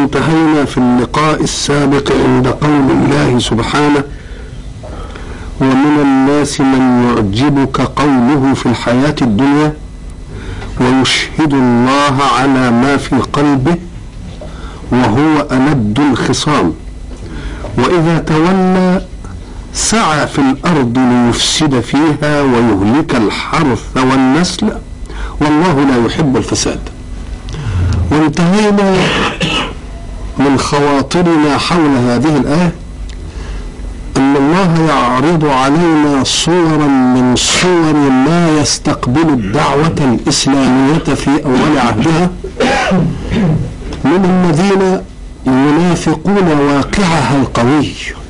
انتهينا في اللقاء السابق عند قول الله سبحانه ومن الناس من يعجبك قوله في الحياة الدنيا ويشهد الله على ما في قلبه وهو ألد الخصام وإذا تولى سعى في الأرض ليفسد فيها ويهلك الحرث والنسل والله لا يحب الفساد وانتهينا من خواطرنا حول هذه الآية أن الله يعرض علينا صورا من صور ما يستقبل الدعوة الإسلامية في أول عهدها من الذين ينافقون واقعها القوي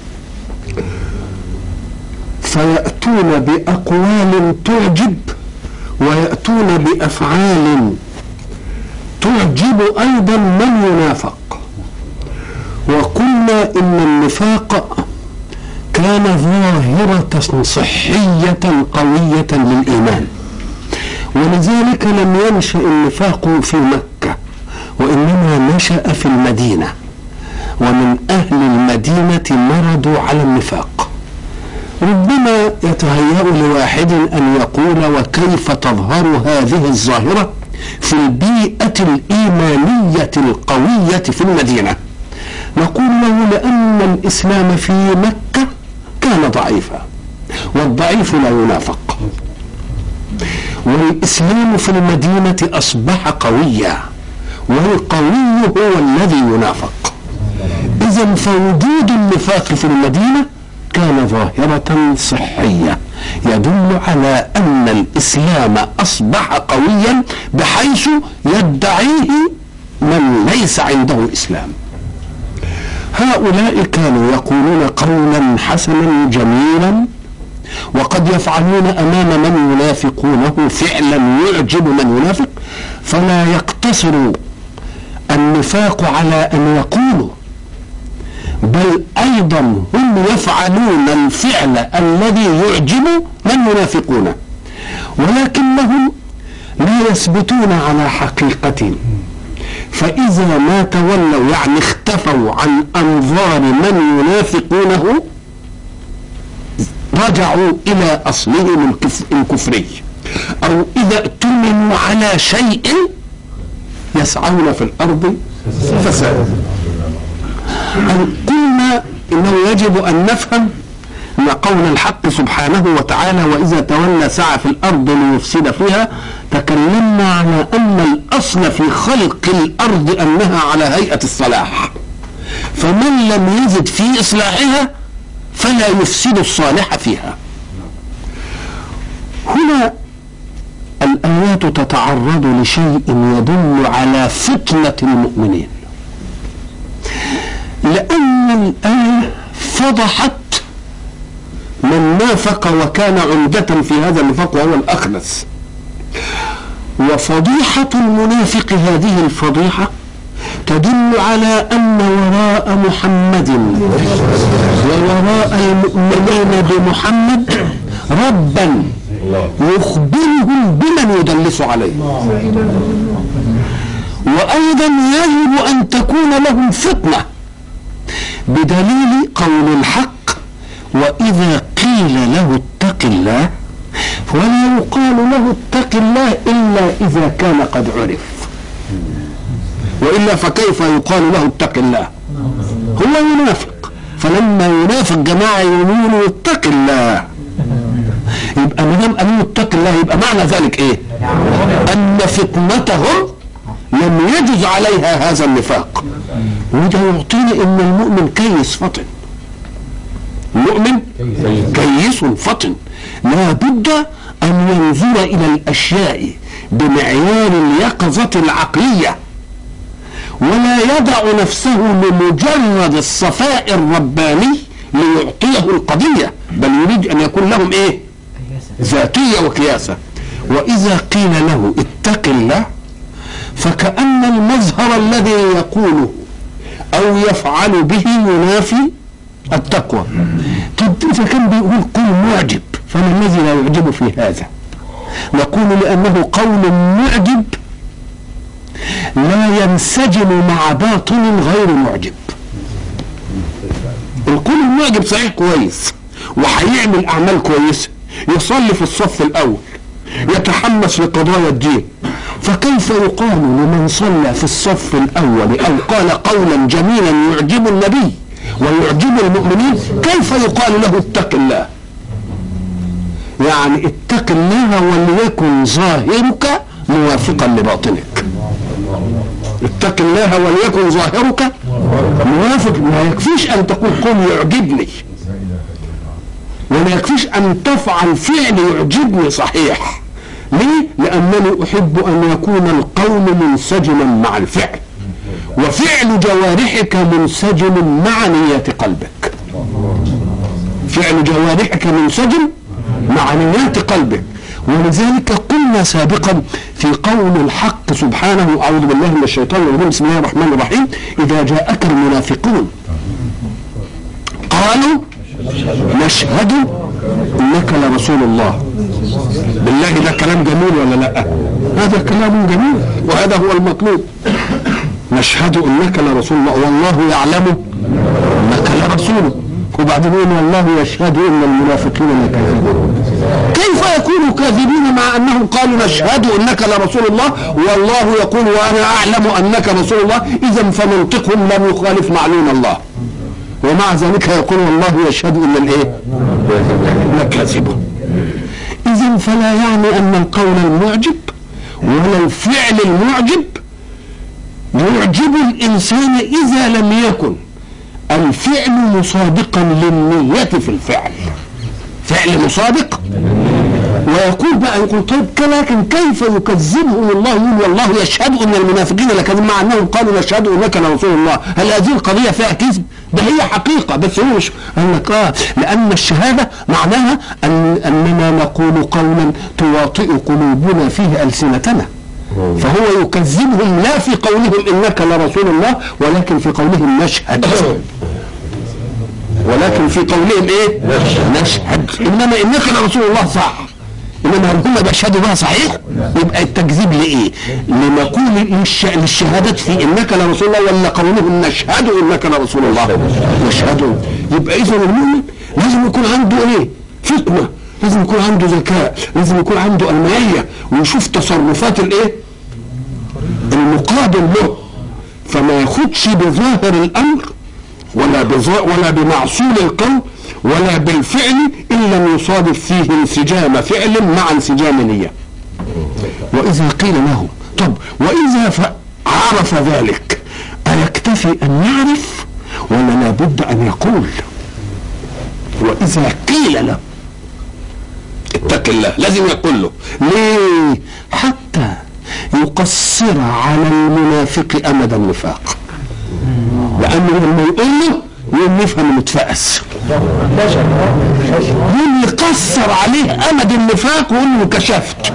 فيأتون بأقوال تعجب ويأتون بأفعال تعجب أيضا من ينافق وقلنا إن النفاق كان ظاهرة صحية قوية للإيمان ولذلك لم ينشأ النفاق في مكة وإنما نشأ في المدينة ومن أهل المدينة مرضوا على النفاق ربما يتهيأ لواحد أن يقول وكيف تظهر هذه الظاهرة في البيئة الإيمانية القوية في المدينة نقول له لأن الإسلام في مكة كان ضعيفا والضعيف لا ينافق والإسلام في المدينة أصبح قويا والقوي هو الذي ينافق إذا فوجود النفاق في المدينة كان ظاهرة صحية يدل على أن الإسلام أصبح قويا بحيث يدعيه من ليس عنده إسلام هؤلاء كانوا يقولون قولا حسنا جميلا وقد يفعلون امام من ينافقونه فعلا يعجب من ينافق فلا يقتصر النفاق على ان يقولوا بل ايضا هم يفعلون الفعل الذي يعجب من ينافقونه ولكنهم لا يثبتون على حقيقه فإذا ما تولوا يعني اختفوا عن أنظار من ينافقونه رجعوا إلى أصلهم الكفري أو إذا اؤتمنوا على شيء يسعون في الأرض فسادا قلنا إنه يجب أن نفهم أن قول الحق سبحانه وتعالى وإذا تولى سعى في الأرض ليفسد فيها تكلمنا على أن الأصل في خلق الأرض أنها على هيئة الصلاح فمن لم يزد في إصلاحها فلا يفسد الصالح فيها هنا الآيات تتعرض لشيء يدل على فتنة المؤمنين لأن الآية فضحت من نافق وكان عمدة في هذا النفاق وهو الأخنس وفضيحة المنافق هذه الفضيحة تدل على أن وراء محمد ووراء المؤمنين بمحمد ربا يخبرهم بمن يدلس عليه وأيضا يجب أن تكون لهم فتنة بدليل قول الحق وإذا قيل له اتق الله ولا يقال له اتق الله إلا إذا كان قد عرف وإلا فكيف يقال له اتق الله هو ينافق فلما ينافق جماعة يقولون اتق الله يبقى ما دام قالوا اتق الله يبقى معنى ذلك ايه؟ أن فتنتهم لم يجز عليها هذا النفاق وده يعطينا ان المؤمن كيس فطن المؤمن كيس فطن لا بد أن ينظر إلى الأشياء بمعيار اليقظة العقلية ولا يدع نفسه لمجرد الصفاء الرباني ليعطيه القضية بل يريد أن يكون لهم إيه ذاتية وكياسة وإذا قيل له اتق الله فكأن المظهر الذي يقوله أو يفعل به ينافي التقوى طب إذا كان بيقول قول معجب فما الذي لا يعجب في هذا نقول لأنه قول معجب لا ينسجم مع باطن غير معجب القول المعجب صحيح كويس وهيعمل اعمال كويسه يصلي في الصف الاول يتحمس لقضايا الدين فكيف يقال لمن صلى في الصف الاول او قال قولا جميلا يعجب النبي ويعجب المؤمنين كيف يقال له اتق الله يعني اتق الله وليكن ظاهرك موافقا لباطنك اتق الله وليكن ظاهرك موافق ما يكفيش ان تقول قل يعجبني ولا يكفيش ان تفعل فعل يعجبني صحيح ليه لانني احب ان يكون القول منسجما مع الفعل وفعل جوارحك منسجم مع نية قلبك فعل جوارحك منسجم مع نيات قلبك ولذلك قلنا سابقا في قول الحق سبحانه اعوذ بالله من الشيطان الرجيم بسم الله الرحمن الرحيم اذا جاءك المنافقون قالوا نشهد انك لرسول الله بالله ده كلام جميل ولا لا هذا كلام جميل وهذا هو المطلوب نشهد انك لرسول الله والله يعلم انك لرسوله وبعدين يقول والله يشهد ان المنافقين لكاذبون كيف يكونوا كاذبين مع انهم قالوا نشهد انك لرسول الله والله يقول وانا اعلم انك رسول الله اذا فمنطقهم لم يخالف معلوم الله ومع ذلك يقول والله يشهد ان الايه لكاذبون اذا فلا يعني ان القول المعجب ولا الفعل المعجب يعجب الانسان اذا لم يكن الفعل مصادقا للنية في الفعل فعل مصادق ويقول بقى يقول طيب لكن كيف يكذبهم الله يقول والله يشهد ان المنافقين لكذب مع انهم قالوا نشهد انك لرسول الله هل هذه القضيه فيها كذب؟ ده هي حقيقه بس هو مش قال لك اه لان الشهاده معناها ان اننا نقول قولا تواطئ قلوبنا فيه السنتنا فهو يكذبهم لا في قولهم انك لرسول الله ولكن في قولهم نشهد ولكن في قولهم ايه نشهد انما انك لرسول الله صح انما هل هم بيشهدوا بها صحيح يبقى التكذيب لايه لمقول للش... للشهادة في انك لرسول الله ولا قولهم نشهد انك لرسول الله نشهد يبقى اذا المؤمن لازم يكون عنده ايه فطنه لازم يكون عنده ذكاء لازم يكون عنده المانيه ويشوف تصرفات الايه المقابل له فما ياخدش بظاهر الامر ولا بظا ولا بمعصول القول ولا بالفعل ان لم يصادف فيه انسجام فعل مع انسجام نيه واذا قيل له طب واذا ف- عرف ذلك ايكتفي ان يعرف ولا لابد ان يقول واذا قيل له اتق الله لازم يقول له ليه حتى يقصر على المنافق امد النفاق لانه لما يقول له يقوم يفهم انه اتفقس يقوم يقصر عليه امد النفاق ويقول له كشفت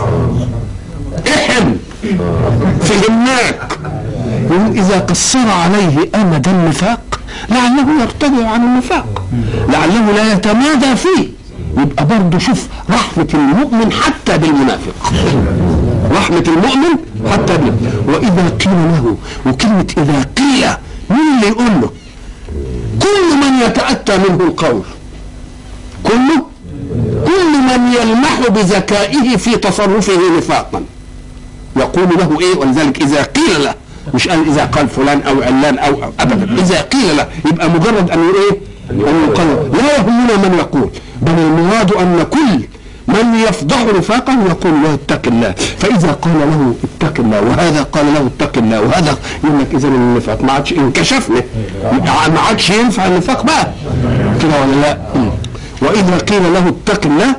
احن فهمناك يقول اذا قصر عليه امد النفاق لعله يرتدع عن النفاق لعله لا يتمادى فيه يبقى برضه شوف رحمة المؤمن حتى بالمنافق رحمة المؤمن حتى بال... وإذا قيل له وكلمة إذا قيل مين اللي يقول له كل من يتأتى منه القول كله كل من يلمح بذكائه في تصرفه نفاقا يقول له ايه ولذلك اذا قيل له مش قال اذا قال فلان او علان او أو ابدا اذا قيل له يبقى مجرد ان يقول ايه ان يقال لا يهمنا من يقول بل المراد ان كل من يفضح نفاقا يقول له اتق الله فاذا قال له اتق الله وهذا قال له اتق الله وهذا يقول لك اذا النفاق ما عادش انكشفنا ما عادش ينفع النفاق بقى كده ولا لا واذا قيل له اتق الله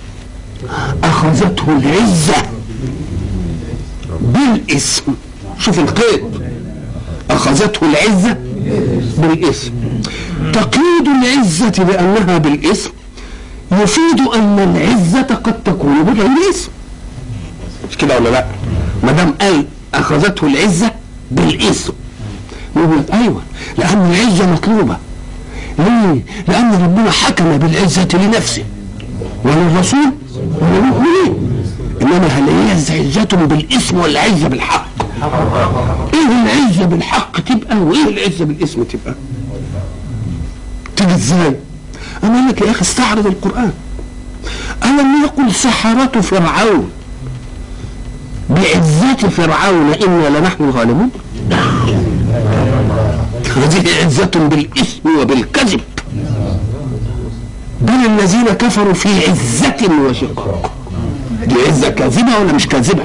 اخذته العزه بالاسم شوف القيد اخذته العزه بالاسم تقييد العزه بانها بالاسم يفيد ان العزه قد تكون بغير اسم مش كده ولا لا ما دام قال اخذته العزه بالاسم نقول لك ايوه لان العزه مطلوبه ليه؟ لان ربنا حكم بالعزه لنفسه وللرسول وللمؤمنين انما هل هي عزه بالاسم ولا عزه بالحق؟ ايه العزه بالحق تبقى وايه العزه بالاسم تبقى تيجي ازاي انا أقول لك يا اخي استعرض القران الم يقل سحره فرعون بعزة فرعون إنا لنحن الغالبون هذه عزة بالإثم وبالكذب بل الذين كفروا في عزة وشقاق دي عزة كاذبة ولا مش كاذبة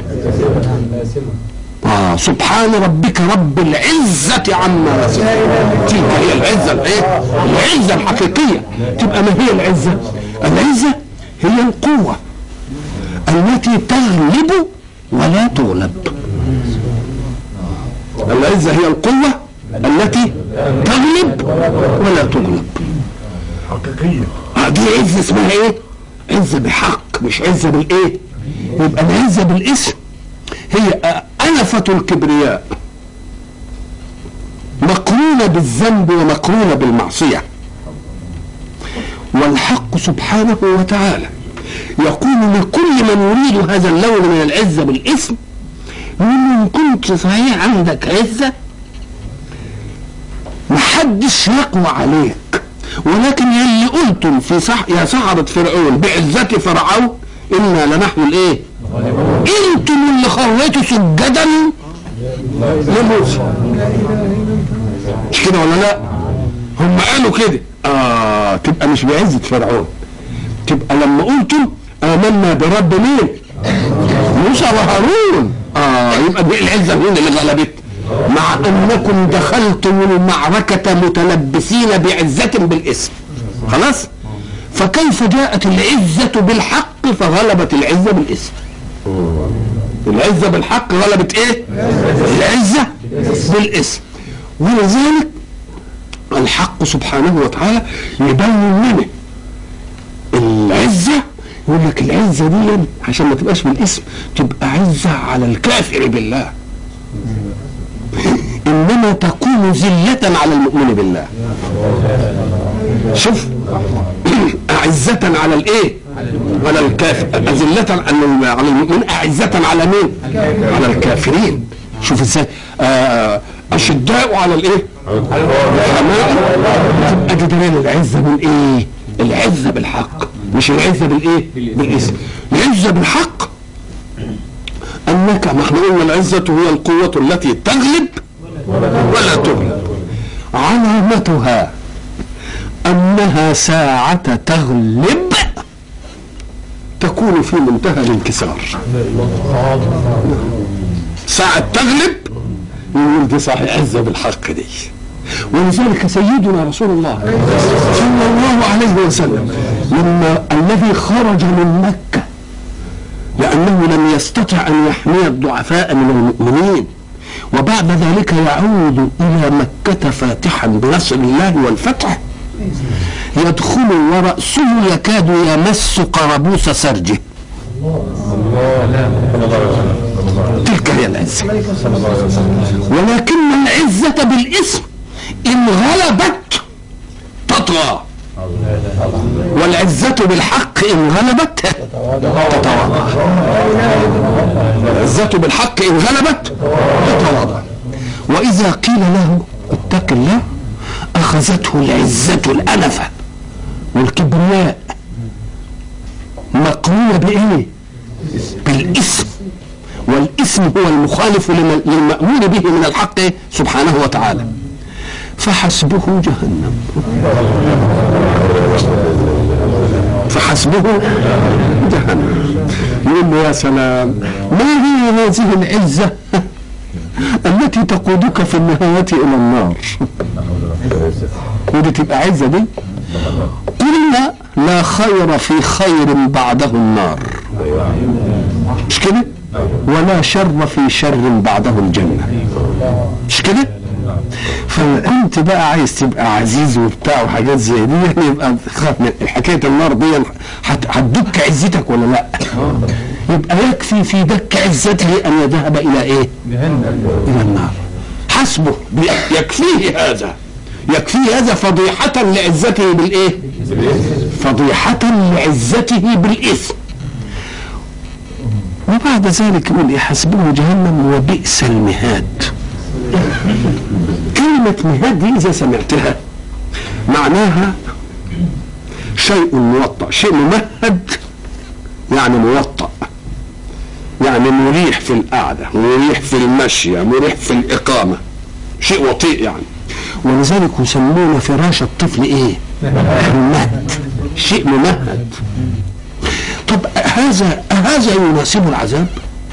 آه سبحان ربك رب العزة عما يصفون تلك هي العزة الايه؟ العزة الحقيقية تبقى ما هي العزة؟ العزة هي القوة التي تغلب ولا تغلب العزة هي القوة التي تغلب ولا تغلب حقيقية آه، دي عزة اسمها ايه؟ عزة بحق مش عزة بالايه؟ يبقى العزة بالاسم هي آه، أنفة الكبرياء مقرونة بالذنب ومقرونة بالمعصية والحق سبحانه وتعالى يقول لكل من يريد هذا اللون من العزة بالاسم يقول له إن كنت صحيح عندك عزة محدش يقوى عليك ولكن يلي قلتم في صح يا سحرة فرعون بعزة فرعون إنا لنحن الإيه؟ انتم اللي خريتوا سجدا لموسى مش كده ولا لا هم قالوا كده اه تبقى مش بعزة فرعون تبقى لما قلتم آمنا برب مين موسى وهارون اه يبقى دي العزة مين اللي غلبت مع انكم دخلتم المعركة متلبسين بعزة بالاسم خلاص فكيف جاءت العزة بالحق فغلبت العزة بالاسم العزة بالحق غلبت ايه العزة بالاسم ولذلك الحق سبحانه وتعالى يبين لنا العزة يقول لك العزة دي عشان ما تبقاش بالاسم تبقى عزة على الكافر بالله انما تكون ذلة على المؤمن بالله شوف أعزة على الإيه؟ على الكافر أذلة على على المؤمنين أعزة على مين؟ على الكافرين شوف ازاي آه، أشداء على الإيه؟ الرحماء تبقى دي دليل العزة من إيه؟ العزة بالحق مش العزة بالإيه؟ بالاسم العزة بالحق أنك ما احنا قلنا العزة هي القوة التي تغلب ولا تغلب علامتها أنها ساعة تغلب تكون في منتهى الانكسار ساعة تغلب يقول دي صحيح عزة بالحق دي ولذلك سيدنا رسول الله صلى الله عليه وسلم لما الذي خرج من مكة لأنه لم يستطع أن يحمي الضعفاء من المؤمنين وبعد ذلك يعود إلى مكة فاتحا بنصر الله والفتح يدخل ورأسه يكاد يمس قربوس سرجه تلك هي العزة ولكن العزة بالاسم إن غلبت تطغى والعزة بالحق إن غلبت تتواضع العزة بالحق إن غلبت تتواضع وإذا قيل له اتق الله أخذته العزة الأنفة والكبرياء مقرونة بإيه؟ بالاسم والاسم هو المخالف لم- للمأمور به من الحق سبحانه وتعالى فحسبه جهنم فحسبه جهنم يقول له يا سلام ما هي هذه العزة التي تقودك في النهاية إلى النار ودي تبقى عزة دي قلنا لا خير في خير بعده النار مش كده ولا شر في شر بعده الجنة مش كده فكنت بقى عايز تبقى عزيز وبتاع وحاجات زي دي يعني يبقى خاف من حكايه النار دي هت- هتدك عزتك ولا لا؟ يبقى يكفي في دك عزته ان يذهب الى ايه؟ الى النار حسبه بي- يكفيه هذا يكفيه هذا فضيحة لعزته بالايه؟ فضيحة لعزته بالاثم وبعد ذلك يقول يحسبه جهنم وبئس المهاد كلمة مهاد دي إذا سمعتها معناها شيء موطأ شيء ممهد يعني موطأ يعني مريح في القعدة مريح في المشي مريح في الإقامة شيء وطيء يعني ولذلك يسمون فراش الطفل ايه ممهد شيء ممهد طب هذا هذا يناسب العذاب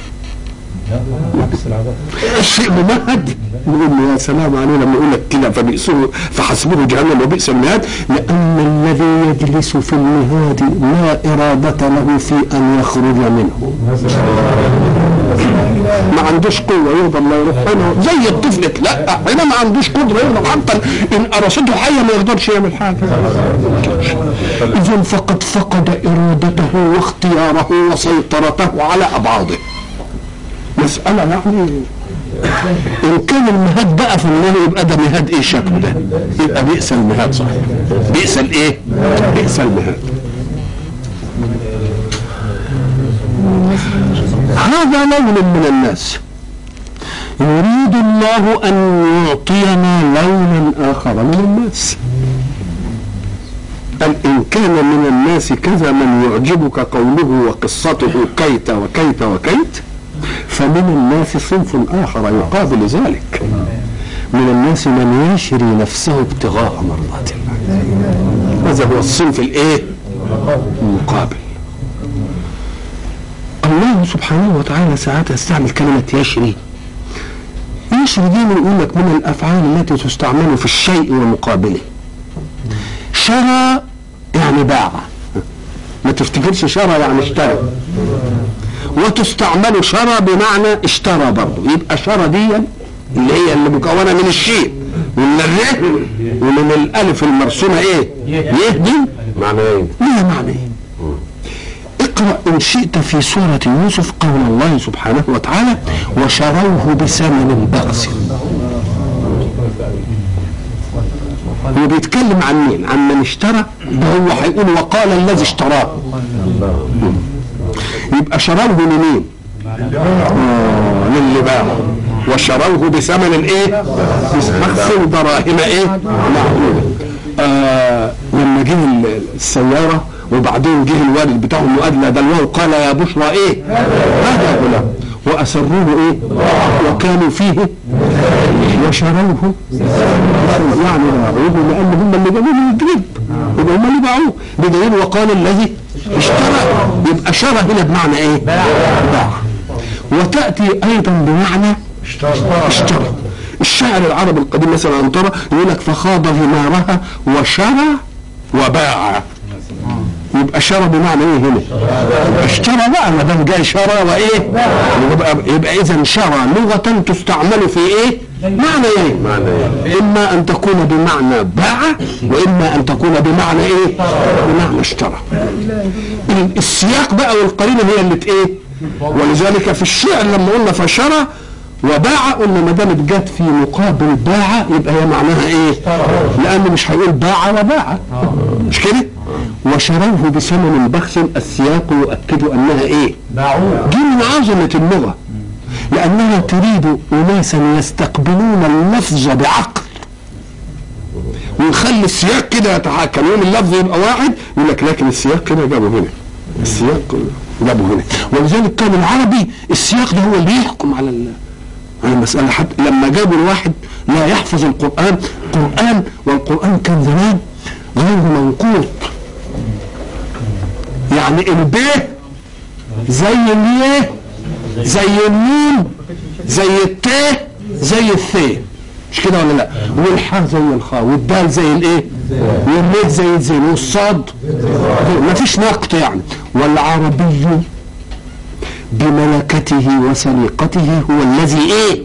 الشيء ممهد نقول له يا سلام عليه لما يقول لك كده فبئسه فحسبه جهنم وبئس المهاد لان الذي يجلس في المهاد لا اراده له في ان يخرج منه ما عندوش قوه يقدر لا يروح هنا زي الطفل لا هنا ما عندوش قدره يقدر حتى ان قرصته حيه ما يقدرش يعمل حاجه اذا فقد فقد ارادته واختياره وسيطرته على ابعاضه مسألة يعني إن كان المهاد بقى في النار يبقى ده مهاد إيه شكله ده؟ يبقى بئس المهاد صحيح. بئس الإيه؟ بئس المهاد. هذا لون من الناس يريد الله أن يعطينا لونا آخر من الناس قال إن كان من الناس كذا من يعجبك قوله وقصته كيت وكيت وكيت فمن الناس صنف آخر يقابل ذلك من الناس من يشري نفسه ابتغاء مرضات الله هذا هو الصنف الايه المقابل الله سبحانه وتعالى ساعات يستعمل كلمة يشري يشري دي يقول لك من الأفعال التي تستعمل في الشيء ومقابله شرى يعني باع ما تفتكرش شرى يعني اشترى وتستعمل شرى بمعنى اشترى برضه يبقى شرى دي اللي هي اللي مكونه من الشين ومن الر ومن الالف المرسومه ايه؟ يهدي معنى ايه؟ ليها معنى ايه؟ اقرا ان شئت في سوره يوسف قول الله سبحانه وتعالى وشروه بثمن بخس هو بيتكلم عن مين؟ عن من اشترى ده هو هيقول وقال الذي اشتراه يبقى شروه لمين؟ آه للي باعه وشروه بثمن ايه؟ بخس دراهم ايه؟ معقولة آه لما جه السيارة وبعدين جه الوالد بتاعهم وأدلى دلوه قال يا بشرى ايه؟ هذا غلام وأسروه ايه؟ وكانوا فيه وشروه يعني باعوه لأن هم اللي جابوه من الجريب يبقى هم اللي باعوه بدليل وقال الذي اشترى يبقى شرى هنا بمعنى ايه؟ باع وتأتي أيضا بمعنى اشترى الشاعر العربي القديم مثلا أنطرة يقول لك فخاض غمارها وشرى وباع يبقى شرى بمعنى ايه هنا؟ اشترى بقى ما دام جاي شرى وايه؟ يبقى يبقى اذا شرى لغة تستعمل في ايه؟ معنى ايه؟ معنى ايه؟ اما ان تكون بمعنى باع واما ان تكون بمعنى ايه؟ بمعنى اشترى. السياق بقى والقرينه هي اللي ايه؟ ولذلك في الشعر لما قلنا فشرى وباع قلنا ما دامت جت في مقابل باع يبقى هي معناها ايه؟ لانه مش هيقول باع وباع مش كده؟ وشروه بثمن بخس السياق يؤكد انها ايه؟ دي من عظمه اللغه لانها تريد اناسا يستقبلون اللفظ بعقل ويخلي السياق كده يتحكم يوم اللفظ يبقى واحد يقول لك لكن السياق كده جابه هنا السياق جابه هنا ولذلك كان العربي السياق ده هو اللي يحكم على على المسألة حتى لما جابوا الواحد لا يحفظ القرآن قرآن والقرآن كان زمان غير منقوط يعني البيه زي اليه زي النون زي التاء زي الثاء مش كده ولا لا والحاء زي الخاء والدال زي الايه والميت زي الزين والصاد ما فيش نقط يعني والعربي بملكته وسليقته هو الذي ايه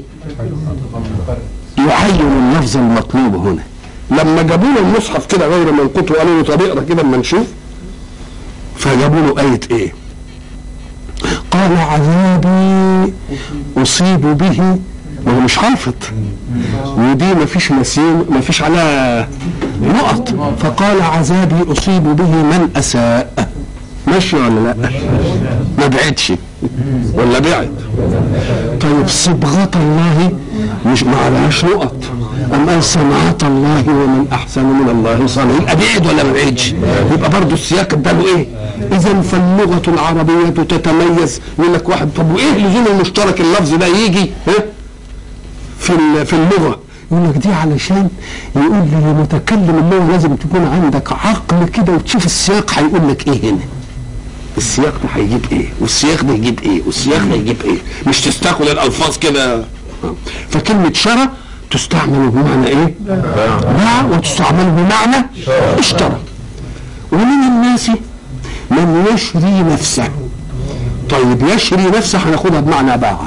يعين اللفظ المطلوب هنا لما جابوا له المصحف كده غير منقوط وقالوا له طب اقرا كده اما نشوف فجابوا له آية ايه قال عذابي أصيب به وهو مش حافظ ودي ما فيش مسين ما فيش عليها نقط فقال عذابي أصيب به من أساء ماشي ولا لا ما بعدش ولا بعد طيب صبغة الله مش ما عليهاش نقط أم قال صنعة الله ومن أحسن من الله صنعا يبقى بعد ولا ما بعدش يبقى برضه السياق اداله إيه إذا فاللغة العربية تتميز يقول لك واحد طب وإيه لزوم المشترك اللفظ ده يجي ها في ال- في اللغة يقول لك دي علشان يقول لي متكلم اللغة لازم تكون عندك عقل كده وتشوف السياق هيقول لك إيه هنا السياق ده هيجيب ايه والسياق ده يجيب ايه والسياق ده يجيب ايه مش تستاخد الالفاظ كده فكلمة شرى تستعمل بمعنى ايه باع وتستعمل بمعنى اشترى ومن الناس من يشري نفسه طيب يشري نفسه هناخدها بمعنى باع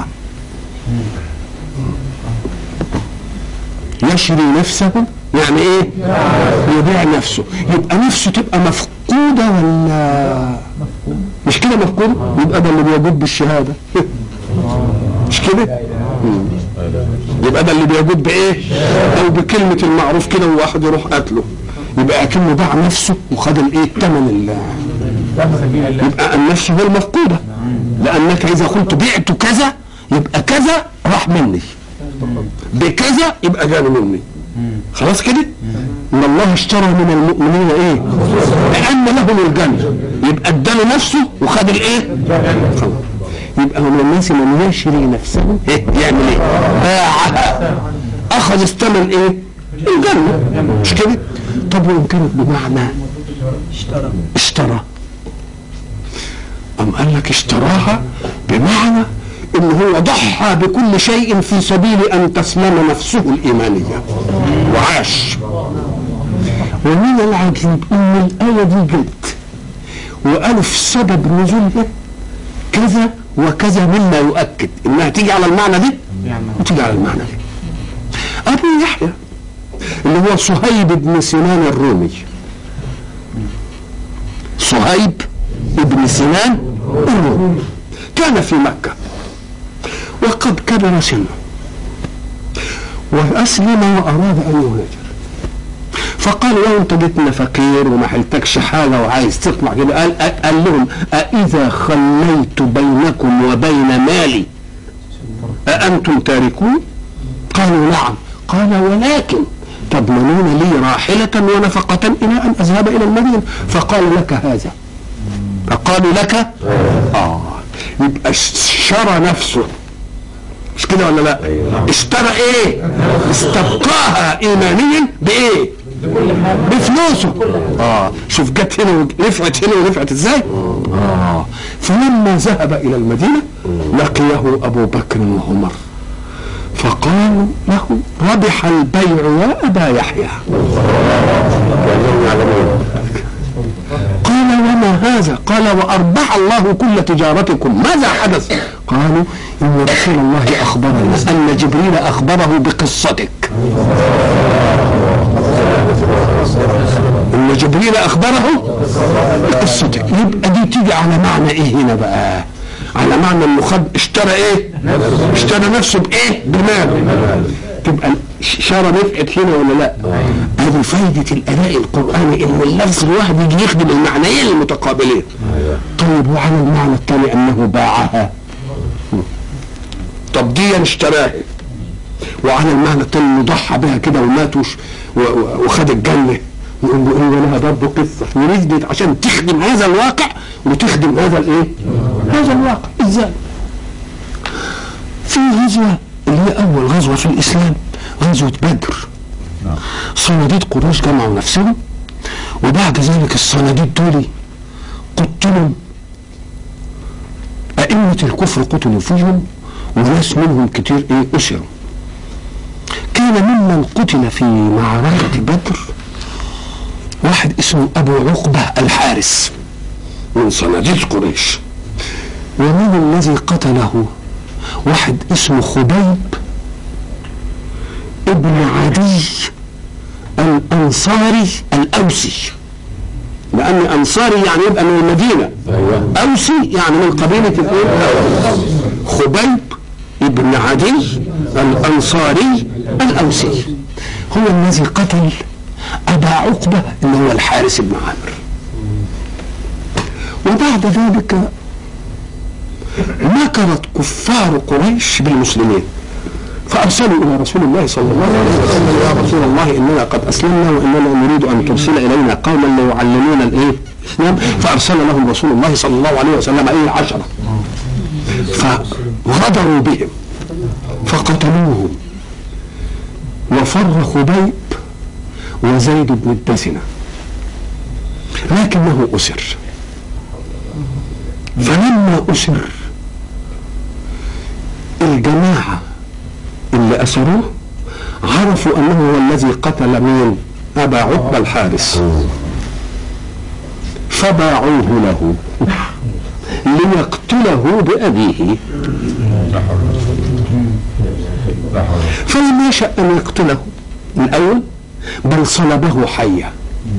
يشري نفسه يعني ايه يبيع نفسه يبقى نفسه تبقى مفقودة ولا مش كده مفقودة يبقى ده اللي بيجود بالشهادة مش كده مم. يبقى ده اللي بيجود بايه او بكلمة المعروف كده وواحد يروح قتله يبقى اكنه باع نفسه وخد الايه الثمن ال- يبقى النفس هو المفقودة لانك اذا قلت بعت كذا يبقى كذا راح مني بكذا يبقى جاني مني خلاص كده ان الله اشترى من المؤمنين ايه لان لهم الجنه يبقى اداله نفسه وخد الايه خلاص. يبقى من الناس من يشري نفسه إيه؟ يعمل ايه باعها اخذ الثمن ايه الجنه مش كده طب وان كانت بمعنى اشترى اشترى أم قال لك اشتراها بمعنى ان هو ضحى بكل شيء في سبيل ان تسلم نفسه الايمانيه وعاش ومن العجيب ان الايه دي جت وقالوا في سبب نزولها كذا وكذا مما يؤكد انها تيجي على المعنى ده وتيجي على المعنى ده ابو يحيى اللي هو صهيب بن سنان الرومي صهيب بن سنان الرومي كان في مكة وقد كبر سنه وأسلم وأراد أن يهاجر فقال له أنت جيتنا فقير وما حلتكش حاجة وعايز تطلع كده قال, قال لهم أإذا خليت بينكم وبين مالي أأنتم تاركون قالوا نعم قال ولكن تضمنون لي راحلة ونفقة إلى أن أذهب إلى المدينة فقال لك هذا فقالوا لك آه يبقى شرى نفسه مش كده ولا لا اشترى ايه استبقاها ايمانيا بايه بفلوسه اه شوف جت هنا ورفعت هنا ورفعت ازاي اه فلما ذهب الى المدينه لقيه ابو بكر وعمر فقالوا له ربح البيع يا ابا يحيى قال وما هذا قال واربح الله كل تجارتكم ماذا حدث قالوا ان رسول الله اخبرنا ان جبريل اخبره بقصتك ان جبريل اخبره بقصتك يبقى دي تيجي على معنى ايه هنا بقى على معنى انه خد اشترى ايه اشترى نفسه بايه بمال تبقى شارة نفعت هنا ولا لا هذه فايدة الأداء القرآني إن اللفظ الواحد يجي يخدم المعنيين المتقابلين طيب وعلى المعنى الثاني أنه باعها طب دي اشتراها وعلى المعنى الثاني انه ضحى بها كده ومات وش- و- و- وخد الجنة يقول له ايه ولها برضه قصة ونزلت عشان تخدم هذا الواقع وتخدم هذا الايه؟ هذا الواقع ازاي؟ في غزوة اللي هي أول غزوة في الإسلام غزوة بدر صناديد قريش جمعوا نفسهم وبعد ذلك الصناديد دول قتلوا أئمة الكفر قتلوا فيهم وناس منهم كتير إيه أسروا كان ممن قتل في معركة بدر واحد اسمه أبو عقبة الحارس من صناديد قريش ومن الذي قتله واحد اسمه خبيب ابن عدي الأنصاري الأوسي لأن أنصاري يعني يبقى من المدينة أوسي يعني من قبيلة الإيه؟ خبيب ابن عدي الأنصاري الأوسي هو الذي قتل أبا عقبة اللي هو الحارس بن عامر وبعد ذلك مكرت كفار قريش بالمسلمين فارسلوا الى رسول الله صلى الله عليه وسلم يا رسول الله اننا قد اسلمنا واننا نريد ان ترسل الينا قوما ليعلمونا الايه؟ الاسلام فارسل لهم رسول الله صلى الله عليه وسلم ايه عشره فغدروا بهم فقتلوهم وفر خبيب وزيد بن الدسنة لكنه أسر فلما أسر الجماعة اللي أسروه عرفوا أنه هو الذي قتل مين أبا عقبة الحارس فباعوه له ليقتله بأبيه فلم يشأ أن يقتله الأول بل صلبه حيا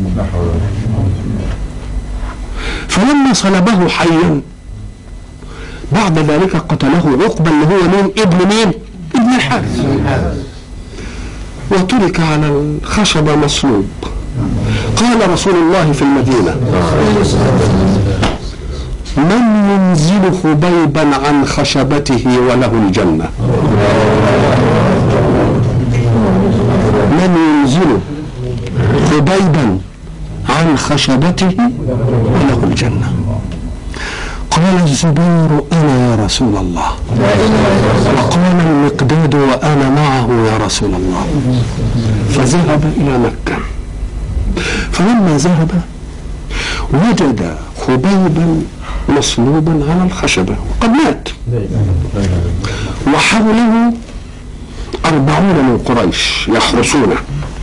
فلما صلبه حيا بعد ذلك قتله عقبة اللي هو مين ابن مين ابن الحارث وترك على الخشبة مصلوب قال رسول الله في المدينة من ينزل خبيبا عن خشبته وله الجنة من ينزل خبيبا عن خشبته وله الجنة قال الزبير أنا يا رسول الله وقال المقداد وأنا معه يا رسول الله فذهب إلى مكة فلما ذهب وجد خبيبا مصلوبا على الخشبة وقد مات وحوله أربعون من قريش يحرسونه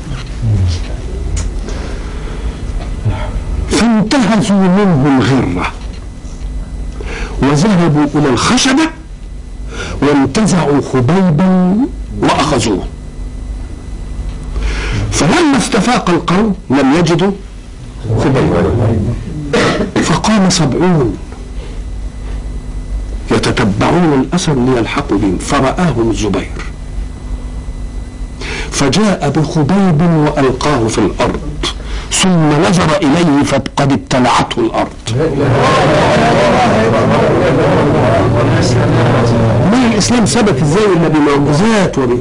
فانتهزوا منه الغرة وذهبوا إلى الخشبة وانتزعوا خبيبا وأخذوه فلما استفاق القوم لم يجدوا خبيبا فقام سبعون يتتبعون الأثر ليلحقوا بهم فرآهم الزبير فجاء بخبيب وألقاه في الأرض ثم نظر إليه فقد ابتلعته الأرض ما الإسلام ثبت إزاي إلا بمعجزات وب...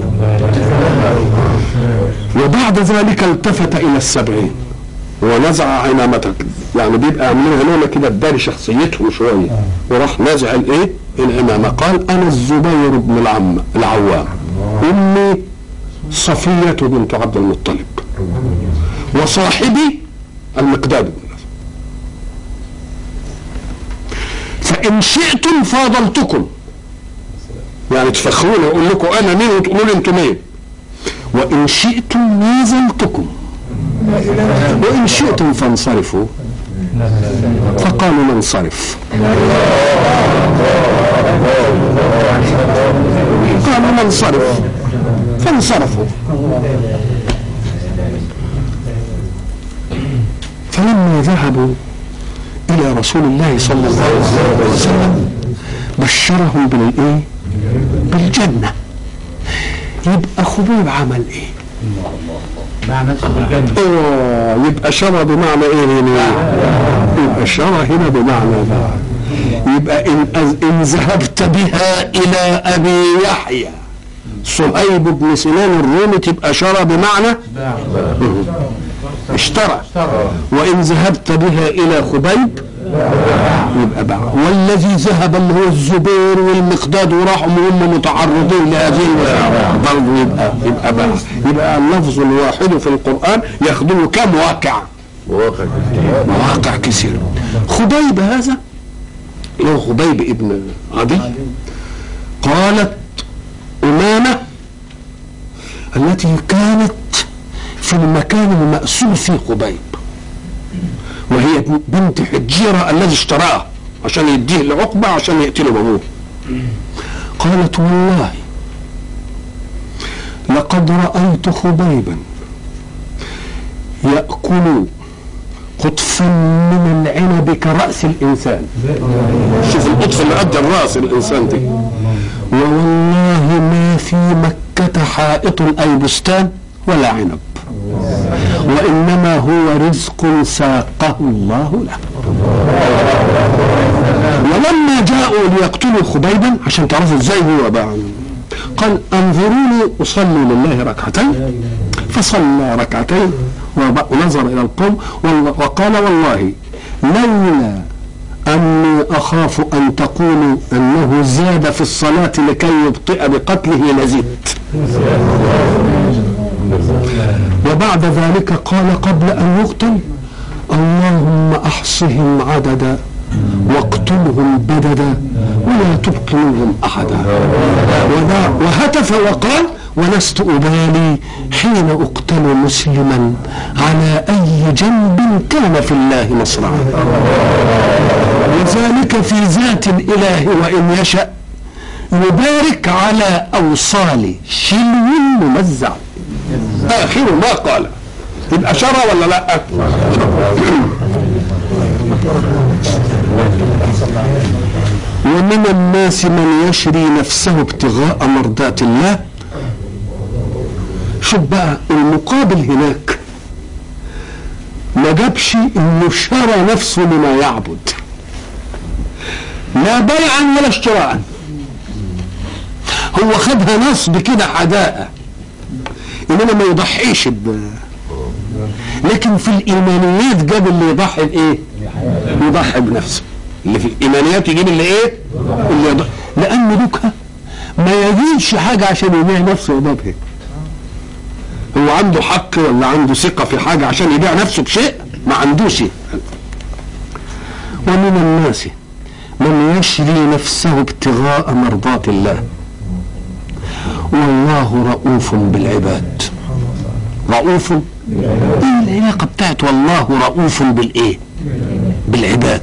وبعد ذلك التفت إلى السبعين ونزع عمامته يعني بيبقى عاملين عمامة كده تداري شخصيتهم شوية وراح نازع الايه العمامة قال أنا الزبير بن العم العوام أمي صفية بنت عبد المطلب وصاحبي المقداد بن فإن شئتم فاضلتكم يعني تفخرون أقول لكم أنا مين وتقولوا لي أنتم مين وإن شئتم نازلتكم وإن شئتم فانصرفوا فقالوا ننصرف قالوا ننصرف فانصرفوا فلما ذهبوا إلى رسول الله صلى الله عليه وسلم بشرهم بالايه؟ بالجنة يبقى خبيب عمل ايه؟ اه يبقى شرى بمعنى ايه هنا؟ يبقى شرى هنا بمعنى ده يبقى ان ان ذهبت بها الى ابي يحيى صهيب بن سنان الرومي تبقى شرى بمعنى اشترى وان ذهبت بها الى خبيب يبقى باع والذي ذهب اللي هو الزبير والمقداد وراحوا هم متعرضين لهذه برضه يبقى يبقى باع يبقى اللفظ الواحد في القران يخدم كم واقع مواقع مواقع كثير خبيب هذا اللي هو خبيب ابن عدي قالت أمامة التي كانت في المكان المأسور فيه خبيب وهي بنت حجيرة الذي اشتراه عشان يديه لعقبة عشان يقتله بابوه قالت والله لقد رأيت خبيبا يأكل قطفا من العنب كرأس الإنسان شوف القطف اللي قد الرأس الإنسان دي ووالله ما في مكة حائط أي بستان ولا عنب وإنما هو رزق ساقه الله له فلما جاءوا ليقتلوا خبيبا عشان تعرفوا ازاي هو بقى قال انظروني اصلي لله ركعتين فصلى ركعتين وب- ونظر الى القوم والله- وقال والله لولا اني اخاف ان تقولوا انه زاد في الصلاه لكي يبطئ بقتله لزدت وبعد ذلك قال قبل ان يقتل اللهم احصهم عددا واقتلهم بددا ولا تبق منهم احدا وذا- وهتف وقال ولست ابالي حين اقتل مسلما على اي جنب كان في الله مصرعا وذلك في ذات الاله وان يشا يبارك على اوصال شلو ممزع اخر ما قال يبقى شرع ولا لا ومن الناس من يشري نفسه ابتغاء مرضات الله شوف بقى المقابل هناك ما جابش انه شرى نفسه لما يعبد لا بيعا ولا اشتراء هو خدها نصب كده حداءة انما ما يضحيش ب لكن في الايمانيات جاب اللي يضحي بايه يضحي بنفسه اللي في الايمانيات يجيب اللي ايه اللي يضحي لان دوكا ما يجيبش حاجه عشان يبيع نفسه وضبه هو عنده حق ولا عنده ثقه في حاجه عشان يبيع نفسه بشيء ما عندوش ومن الناس من يشري نفسه ابتغاء مرضات الله والله رؤوف بالعباد رؤوف ايه العلاقه بتاعت والله رؤوف بالايه بالعباد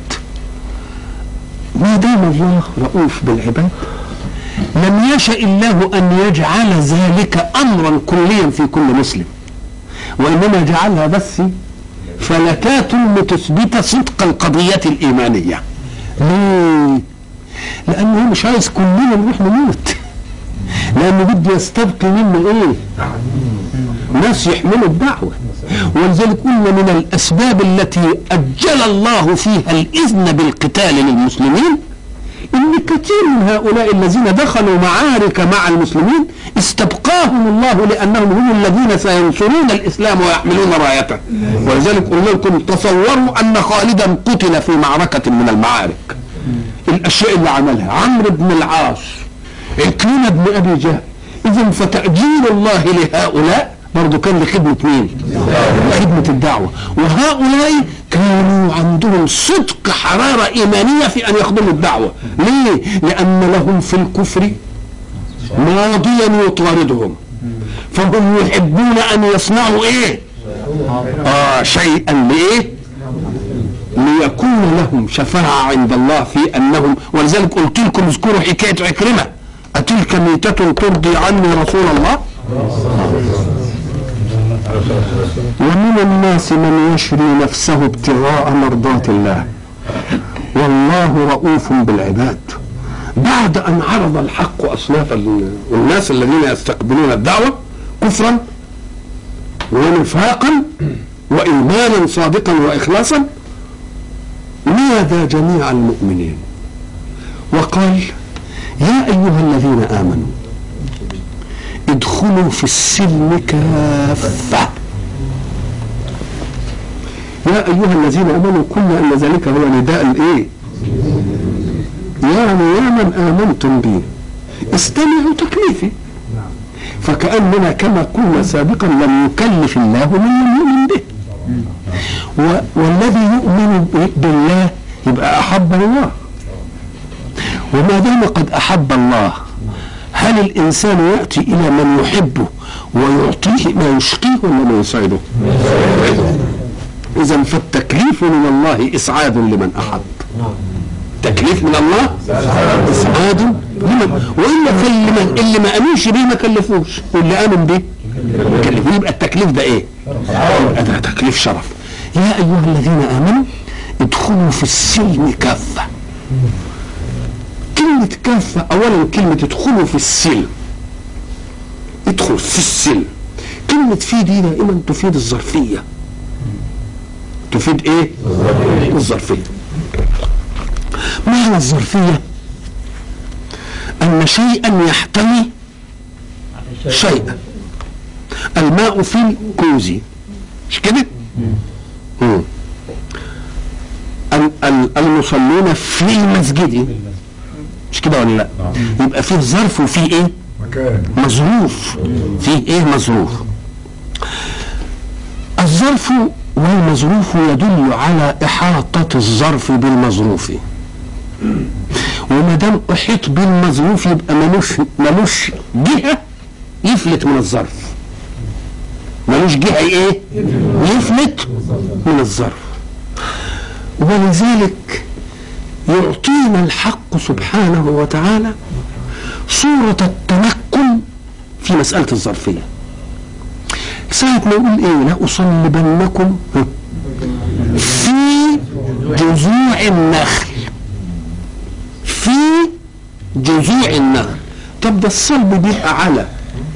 ما دام الله رؤوف بالعباد لم يشأ الله أن يجعل ذلك أمرا كليا في كل مسلم وإنما جعلها بس فلكات لتثبت صدق القضية الإيمانية ليه؟ لأنه هو مش عايز كلنا نروح نموت لأنه بده يستبقي منا إيه؟ ناس يحملوا الدعوة ولذلك قلنا من الأسباب التي أجل الله فيها الإذن بالقتال للمسلمين ان كثير من هؤلاء الذين دخلوا معارك مع المسلمين استبقاهم الله لانهم هم الذين سينصرون الاسلام ويحملون رايته ولذلك قلنا لكم تصوروا ان خالدا قتل في معركه من المعارك الاشياء اللي عملها عمرو بن العاص عكرمه بن ابي جهل اذا فتاجيل الله لهؤلاء برضه كان لخدمة مين؟ لخدمة الدعوة وهؤلاء كانوا عندهم صدق حرارة إيمانية في أن يخدموا الدعوة ليه؟ لأن لهم في الكفر ماضيا يطاردهم فهم يحبون أن يصنعوا إيه؟ آه شيئا لإيه؟ ليكون لهم شفاعة عند الله في أنهم ولذلك قلت لكم اذكروا حكاية عكرمة أتلك ميتة ترضي عني رسول الله؟ ومن الناس من يشري نفسه ابتغاء مرضات الله والله رؤوف بالعباد بعد ان عرض الحق اصناف ال- الناس الذين يستقبلون الدعوه كفرا ونفاقا وايمانا صادقا واخلاصا نادى جميع المؤمنين وقال يا ايها الذين امنوا ادخلوا في السلم كافة يا أيها الذين آمنوا قلنا أن ذلك هو نداء الإيه يعني يا من آمنتم بي استمعوا تكليفي فكأننا كما قلنا سابقا لم يكلف الله من لم يؤمن به و- والذي يؤمن ب- بالله يبقى أحب الله وما دام قد أحب الله هل الإنسان يأتي إلى من يحبه ويعطيه ما يشقيه ولا ما يسعده؟ إذا فالتكليف من الله إسعاد لمن أحب تكليف من الله إسعاد لمن وإلا فاللي ما اللي ما آمنش بيه ما كلفوش واللي آمن بيه كلفوه يبقى التكليف ده إيه؟ يبقى ده تكليف شرف يا أيها الذين آمنوا ادخلوا في السلم كافة كلمة كافة أولا كلمة ادخلوا في السلم ادخل في السلم كلمة في دي دائما تفيد الظرفية تفيد ايه؟ الظرفية معنى الظرفية أن شيئا يحتوي شيئا الماء في الكوز مش كده؟ مم. ال- ال- المصلون في المسجد مش كده ولا لا؟ يبقى فيه ظرف وفيه ايه؟ مكان مظروف فيه ايه مظروف الظرف والمظروف يدل على إحاطة الظرف بالمظروف وما دام أحيط بالمظروف يبقى ملوش ملوش جهة يفلت من الظرف ملوش جهة ايه؟ يفلت من الظرف ولذلك يعطينا الحق سبحانه وتعالى صورة التمكن في مسألة الظرفية ساعة ما يقول ايه لأصلبنكم في جذوع النخل في جذوع النخل طب ده الصلب بيبقى على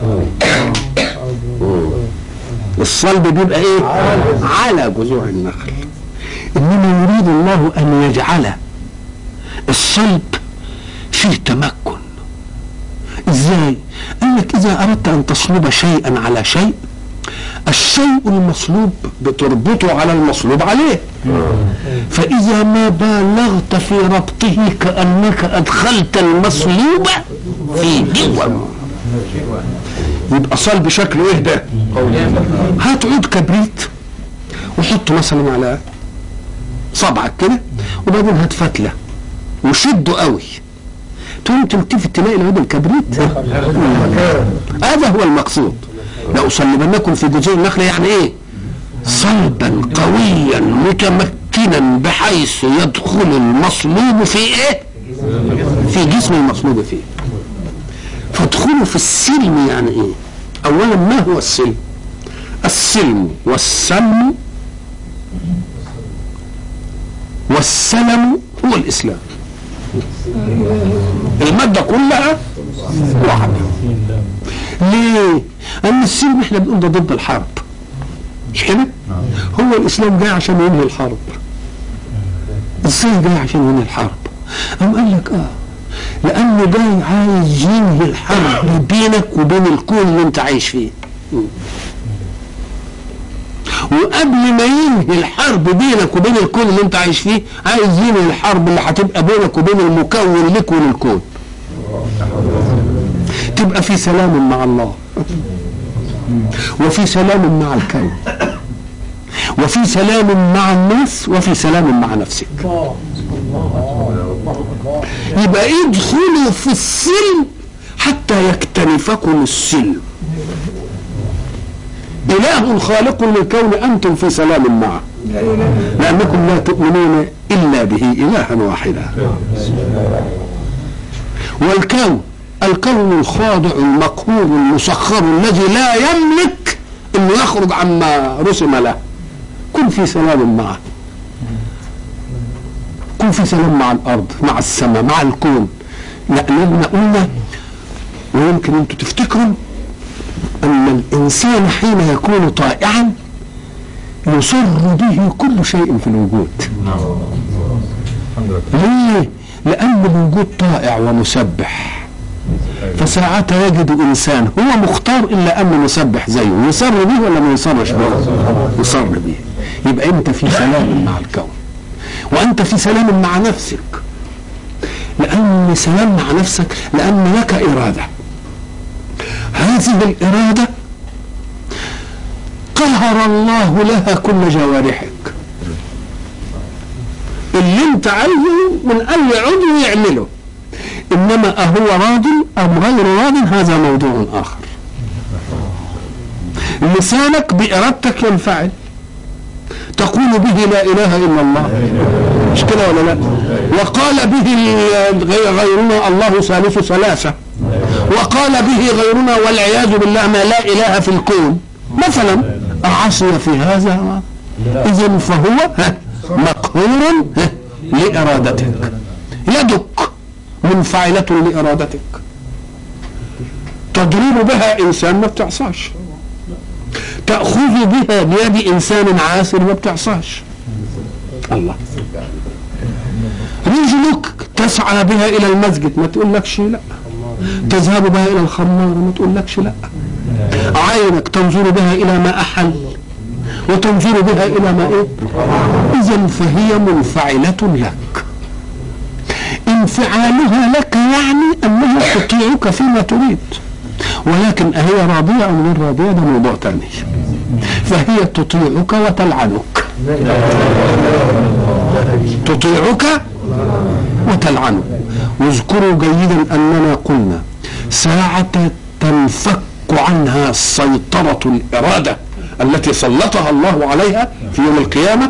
الصلب بيبقى ايه على جذوع النخل انما يريد الله ان يجعل الصلب فيه تمكن ازاي قال لك اذا اردت ان تصلب شيئا على شيء الشيء المصلوب بتربطه على المصلوب عليه فاذا ما بالغت في ربطه كانك ادخلت المصلوب في جوه يبقى صلب شكله ايه ده هات عود كبريت وحطه مثلا على صبعك كده وبعدين هات فتله وشده قوي تقوم تلتفت تلاقي العود الكبريت هذا هو المقصود لأصلبنكم في جذوع النخل يعني ايه صلبا قويا متمكنا بحيث يدخل المصلوب في ايه في جسم المصلوب فيه فادخلوا في السلم يعني ايه اولا ما هو السلم السلم والسلم والسلم هو الاسلام المادة كلها واحدة ليه؟ أن السلم احنا بنقول ده ضد الحرب مش كده؟ هو الإسلام جاي عشان ينهي الحرب ازاي جاي عشان ينهي الحرب؟ قام قال لك اه لأنه جاي عايز ينهي الحرب بينك وبين الكون اللي أنت عايش فيه وقبل ما ينهي الحرب بينك وبين الكون اللي انت عايش فيه عايز ينهي الحرب اللي هتبقى بينك وبين المكون لك وللكون تبقى في سلام مع الله وفي سلام مع الكون وفي سلام مع الناس وفي سلام مع نفسك يبقى ادخلوا في السلم حتى يكتنفكم السلم إله خالق للكون أنتم في سلام معه لأنكم لا تؤمنون إلا به إلها واحدا والكون الكون الخاضع المقهور المسخر الذي لا يملك انه يخرج عما رسم له كن في سلام معه كن في سلام مع الارض مع السماء مع الكون لاننا قلنا ويمكن انتم تفتكروا ان الانسان حين يكون طائعا يسر به كل شيء في الوجود ليه لان الوجود طائع ومسبح فساعات يجد انسان هو مختار الا انه مسبح زيه يسر به ولا ما يسرش به يسر به يبقى انت في سلام مع الكون وانت في سلام مع نفسك لان سلام مع نفسك لان لك اراده هذه الاراده قهر الله لها كل جوارحك اللي انت عايزه من اي عضو يعمله انما اهو راض ام غير راض هذا موضوع اخر لسانك بارادتك ينفعل تقول به لا اله الا الله مش كده ولا لا وقال به غير- غيرنا الله ثالث ثلاثه وقال به غيرنا والعياذ بالله ما لا اله في الكون مثلا اعصي في هذا اذا فهو ها، مقهور ها، لارادتك يدك منفعلة لإرادتك تضرب بها إنسان ما بتعصاش تأخذ بها بيد إنسان عاسر ما بتعصاش الله رجلك تسعى بها الى المسجد ما تقولكش لا تذهب بها الى الخمار ما تقولكش لا عينك تنظر بها الى ما احل وتنظر بها الى ما ايه اذا فهي منفعله لك انفعالها لك يعني انها تطيعك فيما تريد ولكن أهي راضية أو غير راضية ده موضوع تاني فهي تطيعك وتلعنك تطيعك وتلعنك واذكروا جيدا أننا قلنا ساعة تنفك عنها سيطرة الإرادة التي سلطها الله عليها في يوم القيامة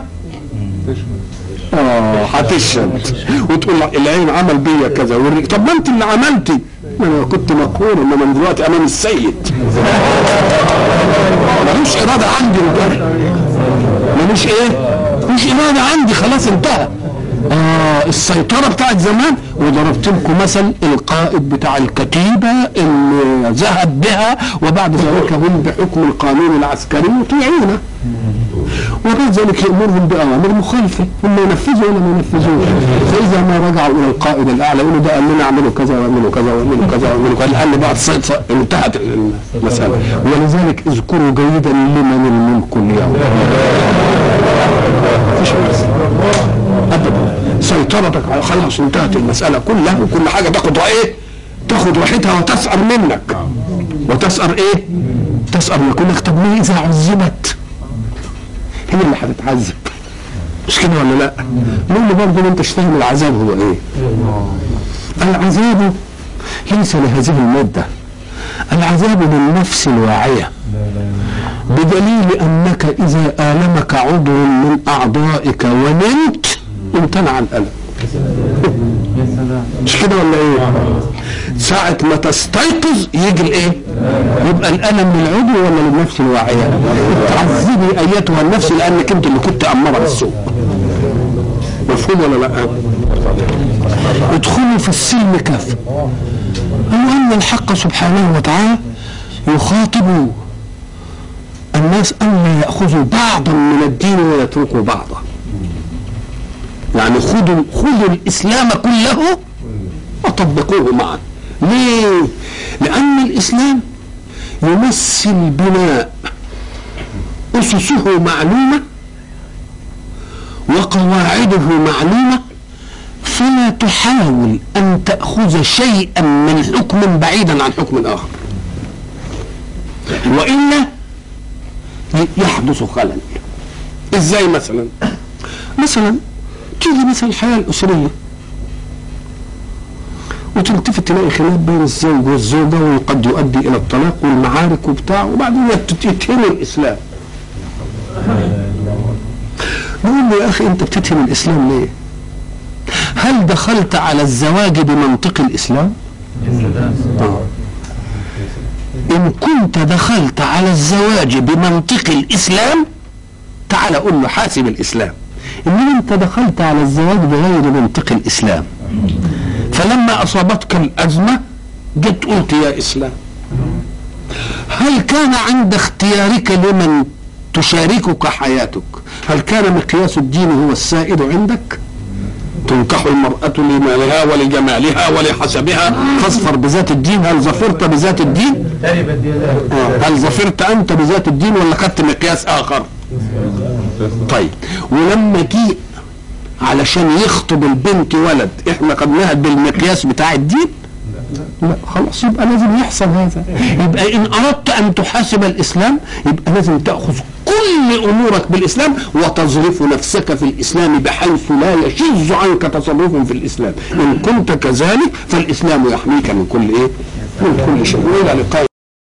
اه هتشهد وتقول العين عمل بيا كذا والرجل طب ما انت اللي عملتي ما انا كنت مقهور انما من دلوقتي امام السيد ملوش اراده عندي بقى ملوش ايه مش اراده عندي خلاص انتهى اه السيطرة بتاعت زمان وضربت لكم مثل القائد بتاع الكتيبة اللي ذهب بها وبعد ذلك هم بحكم القانون العسكري يطيعونه وبعد ذلك يأمرهم بأوامر مخالفة هم ينفذوا ولا ما ينفذوش فإذا ما رجعوا إلى القائد الأعلى يقولوا ده قال لنا اعملوا كذا واعملوا كذا واعملوا كذا واعملوا كذا قال لي بعد السيطرة انتهت المسألة ولذلك اذكروا جيدا لمن الملك اليوم مفيش ابدا سيطرتك على خلاص انتهت المساله كلها وكل حاجه تاخد ايه تاخد راحتها وتسأر منك وتسأر ايه تسأر منك يقول لك طب ليه اذا عذبت هي اللي هتتعذب مش كده ولا لا المهم برضه ما انتش فاهم العذاب هو ايه العذاب ليس لهذه المادة العذاب للنفس الواعية بدليل انك اذا آلمك عضو من اعضائك ونمت امتنع الالم مش كده ولا ايه ساعة ما تستيقظ يجي الايه يبقى الالم للعضو ولا للنفس الواعية تعذبي ايتها النفس لانك انت اللي كنت امرها بالسوء مفهوم ولا لا ادخلوا في السلم كافة أو أن الحق سبحانه وتعالى يخاطب الناس أن يأخذوا بعضا من الدين ويتركوا بعضا يعني خذوا خذوا الإسلام كله وطبقوه معا ليه؟ لأن الإسلام يمثل بناء أسسه معلومة وقواعده معلومة فلا تحاول أن تأخذ شيئا من حكم بعيدا عن حكم آخر وإلا يحدث خلل إزاي مثلا مثلا تيجي مثلا الحياة الأسرية وتلتفت تلاقي خلاف بين الزوج والزوجة وقد يؤدي إلى الطلاق والمعارك وبتاع وبعدين يتهم الإسلام نقول له يا أخي أنت بتتهم الإسلام ليه؟ هل دخلت على الزواج بمنطق الإسلام؟ آه. إن كنت دخلت على الزواج بمنطق الإسلام تعال قول له حاسب الإسلام إنما أنت دخلت على الزواج بغير منطق الإسلام فلما أصابتك الأزمة جيت قلت يا إسلام هل كان عند اختيارك لمن تشاركك حياتك هل كان مقياس الدين هو السائد عندك تنكح المرأة لمالها ولجمالها ولحسبها فاصفر بذات الدين هل ظفرت بذات الدين آه. هل ظفرت أنت بذات الدين ولا خدت مقياس آخر طيب ولما جه علشان يخطب البنت ولد احنا خدناها بالمقياس بتاع الدين لا خلاص يبقى لازم يحصل هذا يبقى ان اردت ان تحاسب الاسلام يبقى لازم تاخذ كل امورك بالاسلام وتظرف نفسك في الاسلام بحيث لا يشذ عنك تصرف في الاسلام ان كنت كذلك فالاسلام يحميك من كل ايه من كل شيء والى لقاء